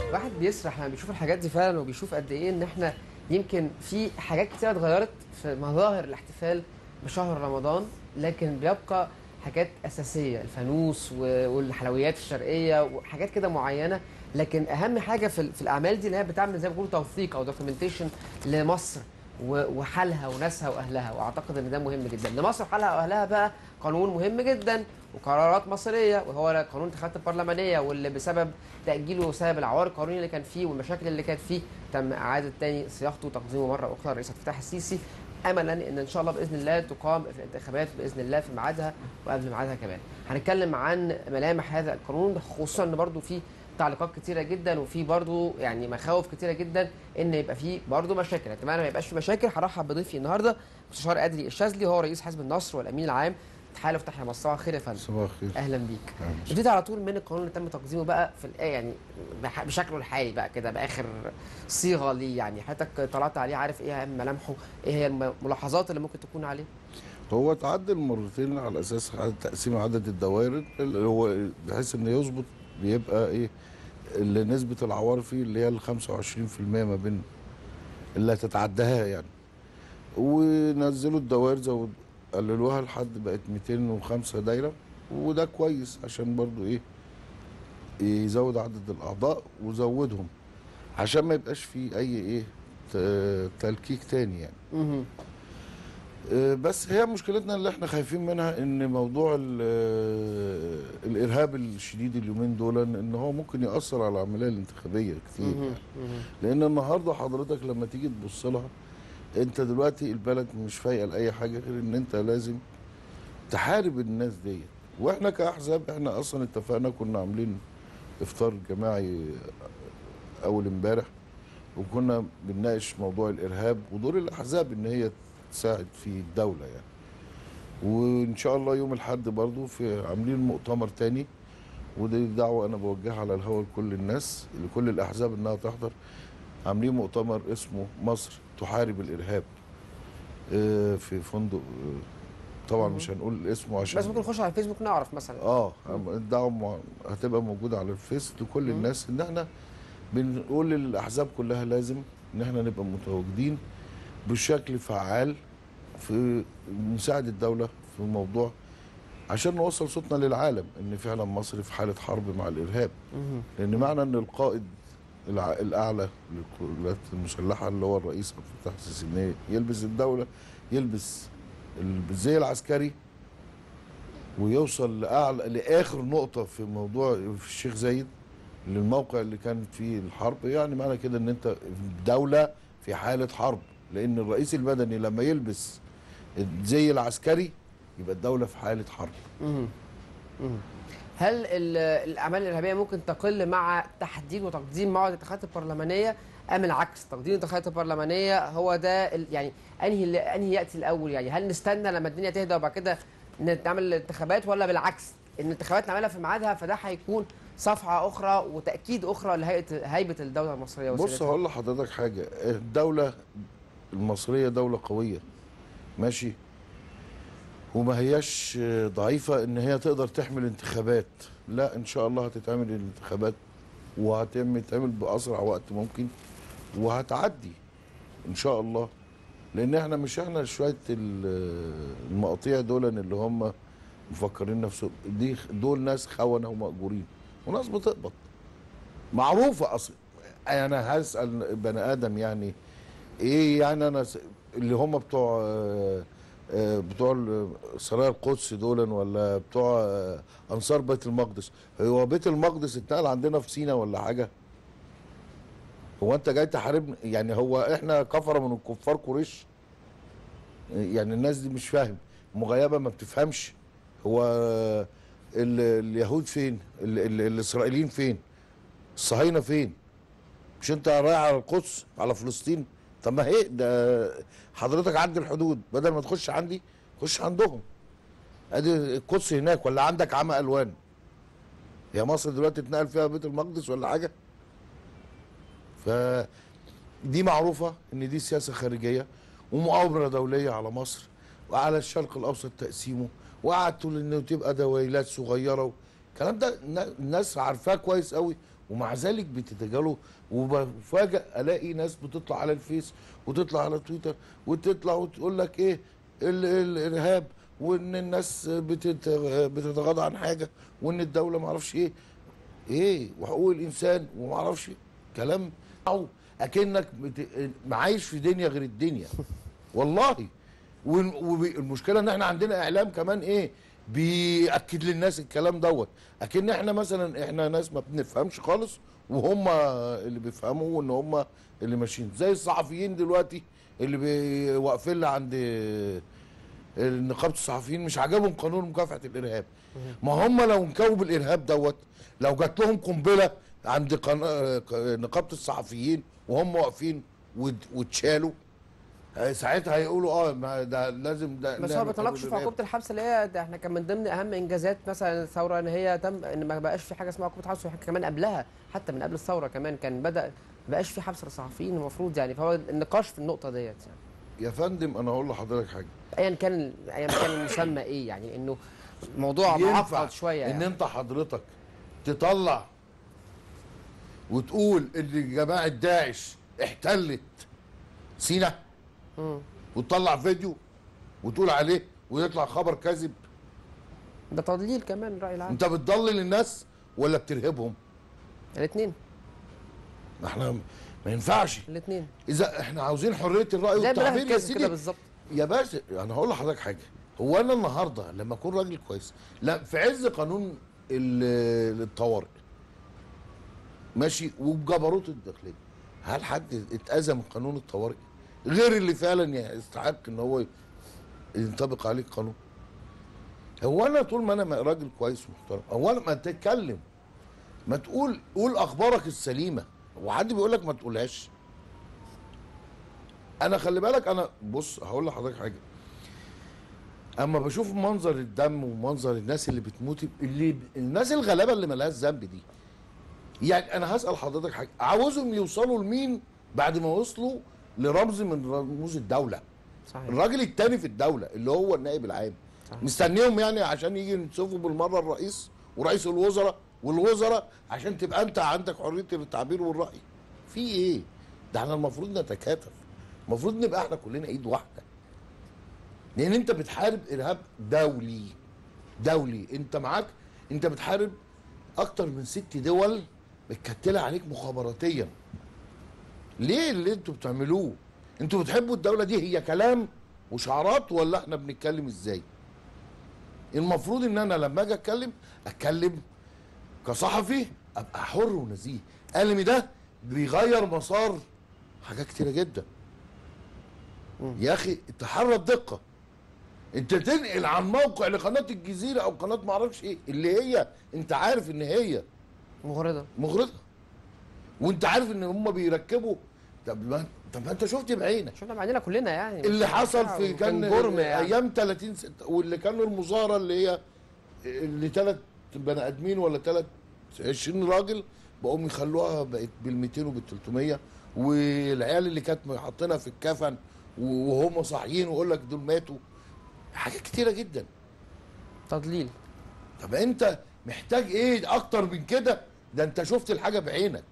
الواحد بيسرح لما بيشوف الحاجات دي فعلا وبيشوف قد ايه ان احنا يمكن في حاجات كتير اتغيرت في مظاهر الاحتفال بشهر رمضان لكن بيبقى حاجات اساسيه الفانوس و- والحلويات الشرقيه وحاجات كده معينه لكن اهم حاجه في, ال- في الاعمال دي اللي هي بتعمل زي ما بيقولوا توثيق او دوكيومنتيشن لمصر و- وحالها وناسها واهلها واعتقد ان ده مهم جدا لمصر وحالها واهلها بقى قانون مهم جدا وقرارات مصريه وهو قانون الانتخابات البرلمانيه واللي بسبب تاجيله وسبب العوار القانوني اللي كان فيه والمشاكل اللي كانت فيه تم اعاده تاني صياغته وتقديمه مره اخرى الرئيس عبد الفتاح السيسي املا ان ان شاء الله باذن الله تقام في الانتخابات باذن الله في ميعادها وقبل ميعادها كمان. هنتكلم عن ملامح هذا القانون خصوصا ان برضو في تعليقات كتيره جدا وفي برضو يعني مخاوف كتيره جدا ان يبقى في برضو مشاكل اتمنى ما يبقاش في مشاكل هرحب بضيفي النهارده مستشار ادري الشاذلي هو رئيس حزب النصر والامين العام تحالف تحيا مصر صباح الخير يا فندم صباح الخير اهلا بيك أهلاً. ابتدي على طول من القانون اللي تم تقديمه بقى في الآية يعني بح- بشكله الحالي بقى كده باخر صيغه ليه يعني حضرتك طلعت عليه عارف ايه اهم ملامحه ايه هي الملاحظات اللي ممكن تكون عليه هو اتعدل مرتين على اساس عدد تقسيم عدد الدوائر اللي هو بحيث انه يظبط بيبقى ايه اللي نسبه العوار فيه اللي هي ال 25% ما بين اللي هتتعداها يعني ونزلوا الدوائر زود قللوها لحد بقت 205 دايره وده كويس عشان برضو ايه يزود عدد الاعضاء وزودهم عشان ما يبقاش فيه اي ايه ت- تلكيك تاني يعني مهم. آه، بس هي مشكلتنا اللي احنا خايفين منها ان موضوع ال- آه، الارهاب الشديد اليومين دول ان هو ممكن ياثر على العمليه الانتخابيه كتير مهم. يعني. مهم. لان النهارده حضرتك لما تيجي تبص لها انت دلوقتي البلد مش فايقه لاي حاجه غير ان انت لازم تحارب الناس ديت واحنا كاحزاب احنا اصلا اتفقنا كنا عاملين افطار جماعي اول امبارح وكنا بنناقش موضوع الارهاب ودور الاحزاب ان هي تساعد في الدوله يعني وان شاء الله يوم الاحد برضو في عاملين مؤتمر تاني ودي دعوه انا بوجهها على الهواء لكل الناس لكل الاحزاب انها تحضر عاملين مؤتمر اسمه مصر تحارب الارهاب آه، في فندق آه، طبعا مش هنقول اسمه عشان بس ممكن نخش على الفيسبوك نعرف مثلا اه الدعوه مع- هتبقى موجوده على الفيس لكل الناس ان احنا بنقول للاحزاب كلها لازم ان احنا نبقى متواجدين بشكل فعال في مساعد الدوله في الموضوع عشان نوصل صوتنا للعالم ان فعلا مصر في حاله حرب مع الارهاب مهم. لان معنى ان القائد الع- الاعلى للقوات المسلحه اللي هو الرئيس عبد الفتاح السيسي إن يلبس الدوله يلبس الزي العسكري ويوصل لاعلى لاخر نقطه في موضوع في الشيخ زايد للموقع اللي كان فيه الحرب يعني معنى كده ان انت الدوله في حاله حرب لان الرئيس المدني لما يلبس الزي العسكري يبقى الدوله في حاله حرب مهم. مهم. هل ال- الاعمال الارهابيه ممكن تقل مع تحديد وتقديم موعد الانتخابات البرلمانيه ام العكس تقديم الانتخابات البرلمانيه هو ده ال- يعني انهي اللي- انهي ياتي الاول يعني هل نستنى لما الدنيا تهدى وبعد كده نعمل الانتخابات ولا بالعكس ان الانتخابات نعملها في ميعادها فده هيكون صفعه اخرى وتاكيد اخرى لهيئه هيبه الدوله المصريه بص وسيادتها؟ هقول لحضرتك حاجه الدوله المصريه دوله قويه ماشي وما هياش ضعيفه ان هي تقدر تحمل انتخابات لا ان شاء الله هتتعمل الانتخابات وهتعمل تعمل باسرع وقت ممكن وهتعدي ان شاء الله لان احنا مش احنا شويه ال- المقاطيع دول اللي هم مفكرين نفسهم دي دول ناس خونه ومأجورين وناس بتقبض معروفه اصلا انا هسال بني ادم يعني ايه يعني انا س- اللي هم بتوع آه، آه، بتوع ال- سرايا القدس دول ولا بتوع آه، انصار بيت المقدس هو بيت المقدس اتنقل عندنا في سينا ولا حاجه هو انت جاي تحاربنا يعني هو احنا كفره من الكفار قريش يعني الناس دي مش فاهم مغيبه ما بتفهمش هو ال- اليهود فين ال- ال- الاسرائيليين فين الصهاينه فين مش انت رايح على القدس على فلسطين طب ما هي ده حضرتك عند الحدود بدل ما تخش عندي خش عندهم ادي القدس هناك ولا عندك عمى الوان هي مصر دلوقتي اتنقل فيها بيت المقدس ولا حاجه ف دي معروفه ان دي سياسه خارجيه ومؤامره دوليه على مصر وعلى الشرق الاوسط تقسيمه وقعدت تقول انه تبقى دويلات صغيره الكلام ده النا- الناس عارفاه كويس قوي ومع ذلك بتتجاهلوا وبفاجئ الاقي ناس بتطلع على الفيس وتطلع على تويتر وتطلع وتقول لك ايه ال- ال- الارهاب وان الناس بتت- بتتغاضى عن حاجه وان الدوله ما اعرفش ايه ايه وحقوق الانسان وما اعرفش إيه. كلام او اكنك بت... عايش في دنيا غير الدنيا والله والمشكله ان احنا عندنا اعلام كمان ايه بياكد للناس الكلام دوت اكن احنا مثلا احنا ناس ما بنفهمش خالص وهم اللي بيفهموا وان هم اللي ماشيين زي الصحفيين دلوقتي اللي بي- واقفين لي عند نقابه الصحفيين مش عاجبهم قانون مكافحه الارهاب ما هم لو انكوا بالارهاب دوت لو جات لهم قنبله عند قنا- نقابه الصحفيين وهم واقفين وات- واتشالوا آه، ساعتها هيقولوا اه ما ده لازم ده بس هو ما نعمل بيطلقش قانون في الإرهاب. عقوبه الحبس اللي هي ده احنا كان من ضمن اهم انجازات مثلا الثوره ان هي تم ان ما بقاش في حاجه اسمها عقوبه حبس وحاجة كمان قبلها حتى من قبل الثوره كمان كان بدا ما بقاش في حبس للصحفيين المفروض يعني فهو النقاش في النقطه ديت يعني يا فندم انا هقول لحضرتك حاجه ايا كان ايا كان المسمى ايه يعني انه موضوع ينفع معقد شويه ان يعني. انت حضرتك تطلع وتقول ان جماعه داعش احتلت سينا مم. وتطلع فيديو وتقول عليه ويطلع خبر كذب ده تضليل كمان الراي العام انت بتضلل الناس ولا بترهبهم الاثنين ما احنا ما ينفعش الاثنين اذا احنا عاوزين حريه الراي زي والتعبير بلاغ يا كده كده سيدي بالظبط يا باشا انا هقول لحضرتك حاجه هو انا النهارده لما اكون راجل كويس لا في عز قانون ال- الطوارئ ماشي وبجبروت الداخليه هل حد اتاذى من قانون الطوارئ غير اللي فعلا يستحق ان هو ينطبق عليه القانون هو انا طول ما انا راجل كويس ومحترم اولا ما تتكلم ما تقول قول اخبارك السليمه وحد بيقول لك ما تقولهاش انا خلي بالك انا بص هقول لحضرتك حاجه اما بشوف منظر الدم ومنظر الناس اللي بتموت اللي الناس الغلابه اللي ملهاش ذنب دي يعني انا هسال حضرتك حاجه عاوزهم يوصلوا لمين بعد ما وصلوا لرمز من رموز الدوله صحيح الراجل التاني في الدوله اللي هو النائب العام صحيح. مستنيهم يعني عشان يجي ينصفوا بالمره الرئيس ورئيس الوزراء والوزراء عشان تبقى انت عندك حريه التعبير والراي في ايه ده احنا المفروض نتكاتف المفروض نبقى احنا كلنا ايد واحده لان انت بتحارب ارهاب دولي دولي انت معاك انت بتحارب اكتر من ست دول متكتله عليك مخابراتيا ليه اللي انتوا بتعملوه انتوا بتحبوا الدوله دي هي كلام وشعارات ولا احنا بنتكلم ازاي المفروض ان انا لما اجي اتكلم اتكلم كصحفي ابقى حر ونزيه قلمي ده بيغير مسار حاجات كتيره جدا يا اخي تحرى الدقه انت تنقل عن موقع لقناه الجزيره او قناه معرفش ايه اللي هي انت عارف ان هي مغرضه مغرضه وانت عارف ان هم بيركبوا طب ما طب ما انت شفت بعينك شفنا بعدنا كلنا يعني اللي مش حصل بتاع- في كان جرم يعني. ايام 30 ست واللي كانوا المظاهره اللي هي اللي ثلاث بني ادمين ولا ثلاث 20 راجل بقوا يخلوها بقت بال 200 وبال 300 والعيال اللي كانت حاطينها في الكفن وهم صاحيين ويقول لك دول ماتوا حاجات كتيره جدا تضليل طب انت محتاج ايه اكتر من كده ده انت شفت الحاجه بعينك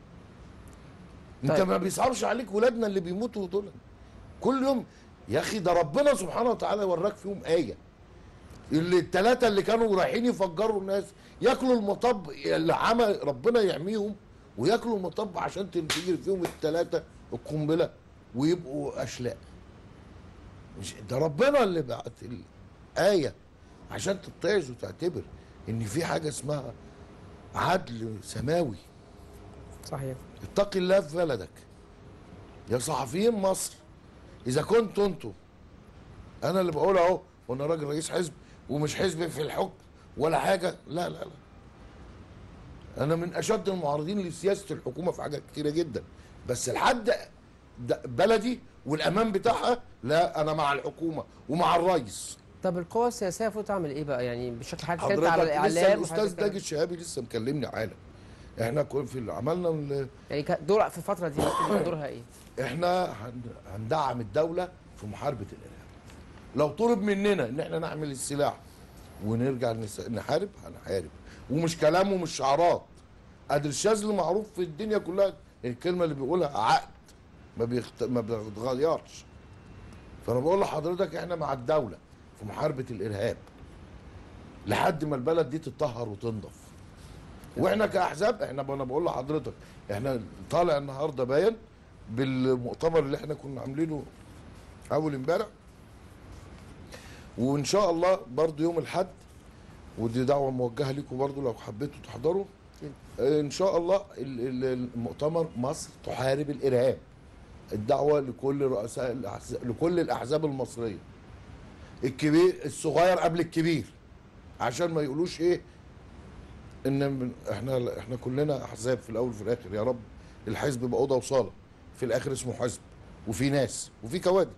انت طيب. ما بيصعبش عليك ولادنا اللي بيموتوا دول كل يوم يا اخي ده ربنا سبحانه وتعالى وراك فيهم ايه اللي الثلاثه اللي كانوا رايحين يفجروا الناس ياكلوا المطب اللي عمل ربنا يحميهم وياكلوا المطب عشان تنفجر فيهم الثلاثه القنبله ويبقوا اشلاء مش ده ربنا اللي بعت الايه عشان تتعظ وتعتبر ان في حاجه اسمها عدل سماوي صحيح اتق الله في بلدك يا صحفيين مصر اذا كنتوا انتوا انا اللي بقول اهو وانا راجل رئيس حزب ومش حزب في الحكم ولا حاجه لا لا لا انا من اشد المعارضين لسياسه الحكومه في حاجات كتيره جدا بس لحد ده بلدي والامان بتاعها لا انا مع الحكومه ومع الرئيس طب القوى السياسيه المفروض تعمل ايه بقى يعني بشكل حضرتك اتكلمت حضرتك على لسه الاعلام الاستاذ وحضرتك داجي الشهابي لسه مكلمني عالم احنا كنا في عملنا ال- يعني كان دور في الفتره دي ممكن يبقى دورها ايه؟ احنا هن- هندعم الدوله في محاربه الارهاب لو طلب مننا ان احنا نعمل السلاح ونرجع نس- نحارب هنحارب ومش كلام ومش شعارات ادي الشاذلي معروف في الدنيا كلها الكلمه اللي بيقولها عقد ما بيخت... ما بيتغيرش فانا بقول لحضرتك احنا مع الدوله في محاربه الارهاب لحد ما البلد دي تتطهر وتنضف واحنا كاحزاب احنا انا بقول لحضرتك احنا طالع النهارده باين بالمؤتمر اللي احنا كنا عاملينه اول امبارح وان شاء الله برضو يوم الاحد ودي دعوه موجهه لكم برضو لو حبيتوا تحضروا ان شاء الله ال- ال- المؤتمر مصر تحارب الارهاب الدعوه لكل رؤساء الأحزاب لكل الاحزاب المصريه الكبير الصغير قبل الكبير عشان ما يقولوش ايه ان من- احنا احنا كلنا احزاب في الاول وفي الاخر يا رب الحزب يبقى اوضه وصاله في الاخر اسمه حزب وفي ناس وفي كوادر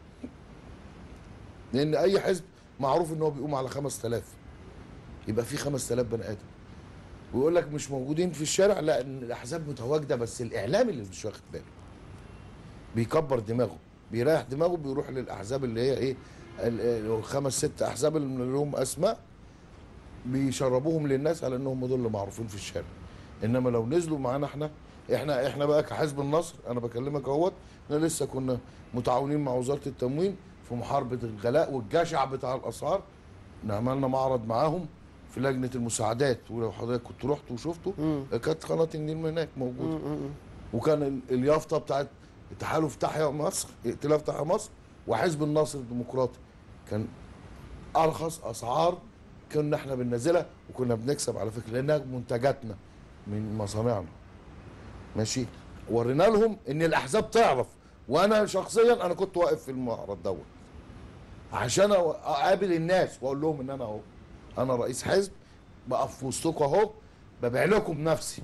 لان اي حزب معروف ان هو بيقوم على 5000 يبقى في 5000 بني ادم ويقول لك مش موجودين في الشارع لا ان الاحزاب متواجده بس الاعلام اللي مش واخد باله بيكبر دماغه بيريح دماغه بيروح للاحزاب اللي هي ايه ال- ال- الخمس ست احزاب اللي لهم اسماء بيشربوهم للناس على انهم دول اللي معروفين في الشارع انما لو نزلوا معانا احنا احنا احنا بقى كحزب النصر انا بكلمك اهوت احنا لسه كنا متعاونين مع وزاره التموين في محاربه الغلاء والجشع بتاع الاسعار إحنا عملنا معرض معاهم في لجنه المساعدات ولو حضرتك كنت رحت وشفته مم. كانت قناه النيل من هناك موجوده مم. مم. وكان ال- اليافطه بتاعت تحالف تحيا مصر ائتلاف تحيا مصر وحزب النصر الديمقراطي كان ارخص اسعار كنا احنا بننزلها وكنا بنكسب على فكره لانها منتجاتنا من مصانعنا ماشي ورينا لهم ان الاحزاب تعرف وانا شخصيا انا كنت واقف في المعرض دوت عشان أو- اقابل الناس واقول لهم ان انا اهو انا رئيس حزب بقف في وسطكم اهو ببيع لكم بنفسي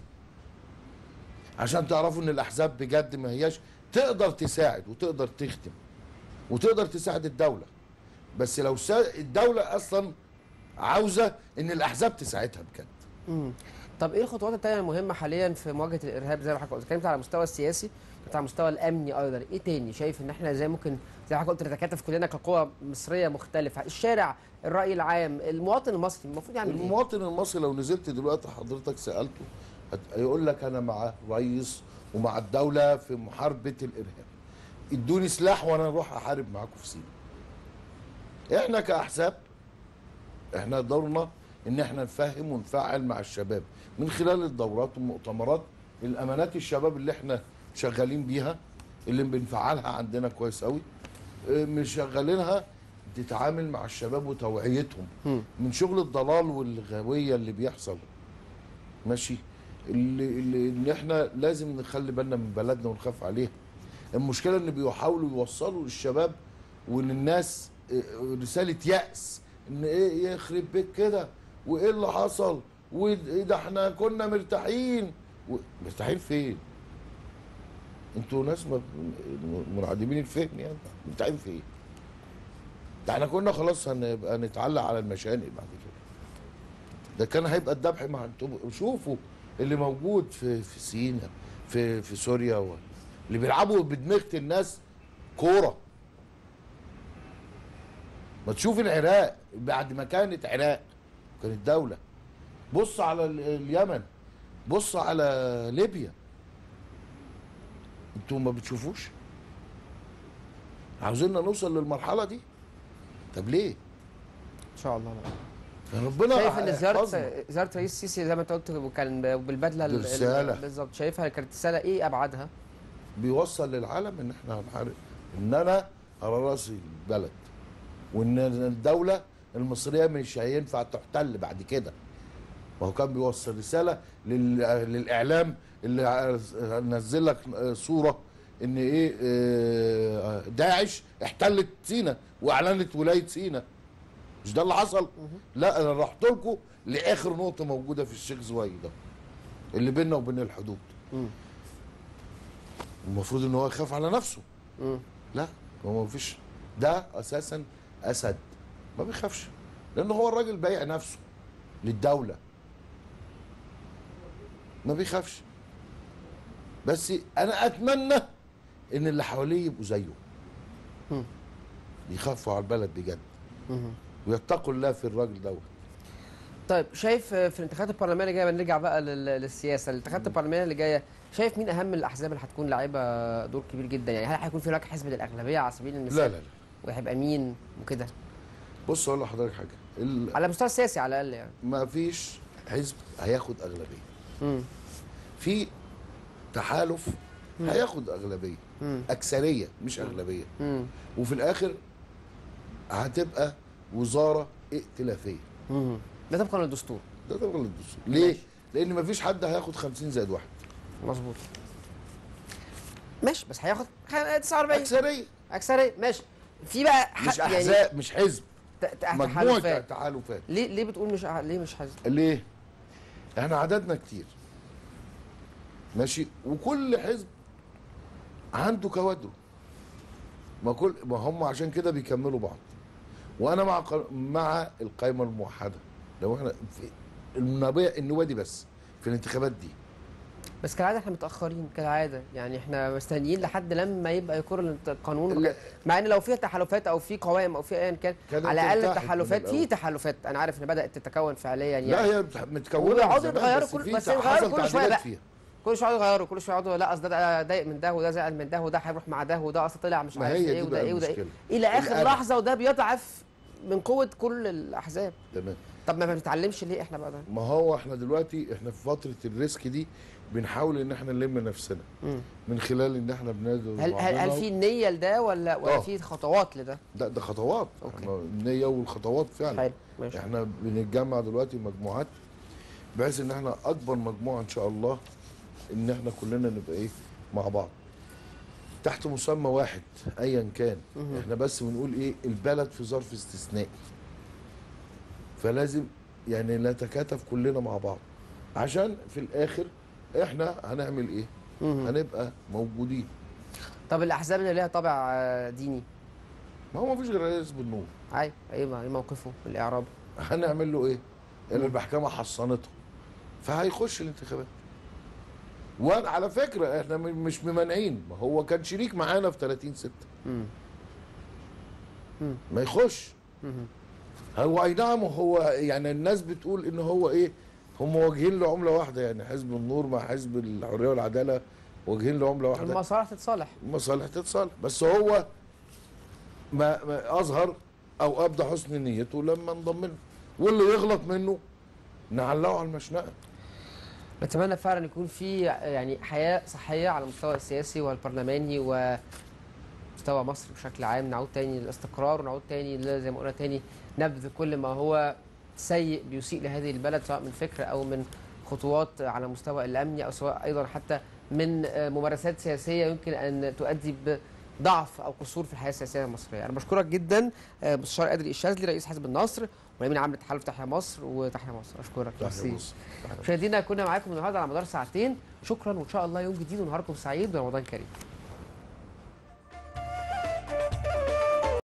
عشان تعرفوا ان الاحزاب بجد ما هياش تقدر تساعد وتقدر تخدم وتقدر تساعد الدوله بس لو سا... الدوله اصلا عاوزه ان الاحزاب تساعدها بجد مم. طب ايه الخطوات التانية المهمة حاليا في مواجهة الارهاب زي ما حضرتك قلت اتكلمت على المستوى السياسي اتكلمت على المستوى الامني ايضا ايه تاني شايف ان احنا ازاي ممكن زي ما حضرتك قلت نتكاتف كلنا كقوى مصرية مختلفة الشارع الرأي العام المواطن المصري المفروض يعمل ايه؟ المواطن المصري لو نزلت دلوقتي حضرتك سالته هت- هيقول لك انا مع الرئيس ومع الدوله في محاربه الارهاب ادوني سلاح وانا اروح احارب معاكم في سينا احنا كاحزاب احنا دورنا ان احنا نفهم ونفعل مع الشباب من خلال الدورات والمؤتمرات الامانات الشباب اللي احنا شغالين بيها اللي بنفعلها عندنا كويس قوي اه، مشغلينها تتعامل مع الشباب وتوعيتهم مم. من شغل الضلال والغاويه اللي بيحصل ماشي اللي, اللي ان احنا لازم نخلي بالنا من بلدنا ونخاف عليها المشكله ان بيحاولوا يوصلوا للشباب وللناس اه، رساله يأس ان ايه يخرب بيت كده وايه اللي حصل وايه ده احنا كنا مرتاحين و... مرتاحين فين؟ انتوا ناس م- منعدمين الفهم يعني مرتاحين في ايه؟ ده احنا كنا خلاص هنبقى نتعلق على المشانق بعد كده ده كان هيبقى الذبح مع انتوا شوفوا اللي موجود في في سينا في في سوريا و... اللي بيلعبوا بدماغة الناس كوره ما تشوف العراق بعد ما كانت عراق كانت دولة بص على ال- اليمن بص على ليبيا انتوا ما بتشوفوش عاوزيننا نوصل للمرحلة دي طب ليه ان شاء الله ربنا شايف ان زيارة يحفظنا. زيارة رئيس السيسي زي ما انت قلت وكان بالبدلة ال- دي ال- رسالة. بالظبط شايفها كانت رسالة ايه ابعادها؟ بيوصل للعالم ان احنا هنحارب ان انا على راس البلد وان الدوله المصريه مش هينفع تحتل بعد كده ما هو كان بيوصل رساله لل... للاعلام اللي ع- نزل لك صوره ان ايه آه، داعش احتلت سينا واعلنت ولايه سينا مش ده اللي حصل لا انا رحت لكم لاخر نقطه موجوده في الشيخ زويد ده اللي بيننا وبين الحدود مم. المفروض ان هو يخاف على نفسه مم. لا هو ما فيش ده اساسا اسد ما بيخافش لان هو الراجل بايع نفسه للدوله ما بيخافش بس انا اتمنى ان اللي حواليه يبقوا زيه مم. يخافوا على البلد بجد مم. ويتقوا الله في الراجل دوت طيب شايف آه، في الانتخابات البرلمانيه اللي جايه نرجع بقى لل- للسياسه الانتخابات البرلمانيه اللي جايه شايف مين اهم الاحزاب اللي هتكون لاعبه دور كبير جدا يعني هل هيكون في هناك حزب للاغلبيه على سبيل المثال لا لا لا وهيبقى مين وكده بص اقول لحضرتك حاجه ال- على المستوى السياسي على الاقل يعني ما فيش حزب هياخد اغلبيه امم في تحالف هياخد اغلبيه امم اكثريه مش اغلبيه امم وفي الاخر هتبقى وزاره ائتلافيه امم ده طبقا للدستور ده طبعا الدستور ليه؟ ماشي. لان ما فيش حد هياخد 50 زائد واحد مظبوط ماشي بس هياخد خ- 49 اكثريه اكثريه ماشي في بقى ح- مش يعني احزاب مش حزب ت- ت- مجموعه تحالفات تحالفات ليه ليه بتقول مش ع- ليه مش حزب ليه؟ احنا عددنا كتير ماشي وكل حزب عنده كوادره ما كل ما هم عشان كده بيكملوا بعض وانا مع ق- مع القائمه الموحده لو احنا في النوبيه النوادي بس في الانتخابات دي بس كالعاده احنا متاخرين كالعاده يعني احنا مستنيين لحد لما يبقى يقر الانت- القانون لا. وكده. مع ان لو في تحالفات او في قوائم او في ايا كان كانت على الاقل تلتحق من التحالفات في الأول. تحالفات انا عارف ان بدات تتكون فعليا يعني لا هي بتح- متكونه من وبيقعدوا زمان، يتغيروا بس كل- في بس تع- يتغيروا حصل كل شوية تعديلات بقى. فيها كل شويه يقعدوا يغيروا كل شويه يقعدوا لا اصل ده ضايق من ده وده زعل من ده وده هيروح مع ده وده اصل طلع مش ما عارف هي ايه دي وده بقى ايه وده ايه المشكلة. الى اخر القلق. لحظه وده بيضعف من قوه كل الاحزاب تمام طب ما بنتعلمش ليه احنا بقى ده ما هو احنا دلوقتي احنا في فتره الريسك دي بنحاول ان احنا نلم نفسنا مم. من خلال ان احنا بنادي هل هل, هل في نيه لده ولا ولا آه. في خطوات لده ده ده خطوات أوكي. احنا النيه والخطوات فعلا حلو ماشي احنا بنتجمع دلوقتي مجموعات بحيث ان احنا اكبر مجموعه ان شاء الله ان احنا كلنا نبقى ايه مع بعض تحت مسمى واحد ايا كان مهم. احنا بس بنقول ايه البلد في ظرف استثنائي فلازم يعني نتكاتف كلنا مع بعض عشان في الاخر احنا هنعمل ايه مهم. هنبقى موجودين طب الاحزاب اللي ليها طابع آه، ديني ما هو مفيش غير حزب النور اي ايه ما- إيه موقفه في الاعراب هنعمل له ايه؟ ان المحكمه حصنته فهيخش الانتخابات وانا على فكره احنا م- مش ممانعين ما هو كان شريك معانا في 30 6 مم. ما يخش مهم. هو اي نعم هو يعني الناس بتقول ان هو ايه هم واجهين له عمله واحده يعني حزب النور مع حزب الحريه والعداله واجهين له عمله واحده المصالح تتصالح مصالح تتصالح بس هو ما, ما اظهر او ابدى حسن نيته لما انضم له واللي يغلط منه نعلقه على المشنقه نتمنى فعلا يكون في يعني حياه صحيه على المستوى السياسي والبرلماني ومستوى مصر بشكل عام نعود تاني للاستقرار ونعود تاني ل- زي ما قلنا تاني نبذ كل ما هو سيء بيسيء لهذه البلد سواء من فكر او من خطوات على المستوى الامني او سواء ايضا حتى من آه، ممارسات سياسيه يمكن ان تؤدي بضعف او قصور في الحياه السياسيه المصريه. انا بشكرك جدا آه، مستشار ادري الشاذلي رئيس حزب النصر والامين عام لتحالف تحيا مصر وتحيا مصر اشكرك تحيا ميرسي. مصر. تحيا مشاهدينا كنا معاكم النهارده على مدار ساعتين شكرا وان شاء الله يوم جديد ونهاركم سعيد ورمضان كريم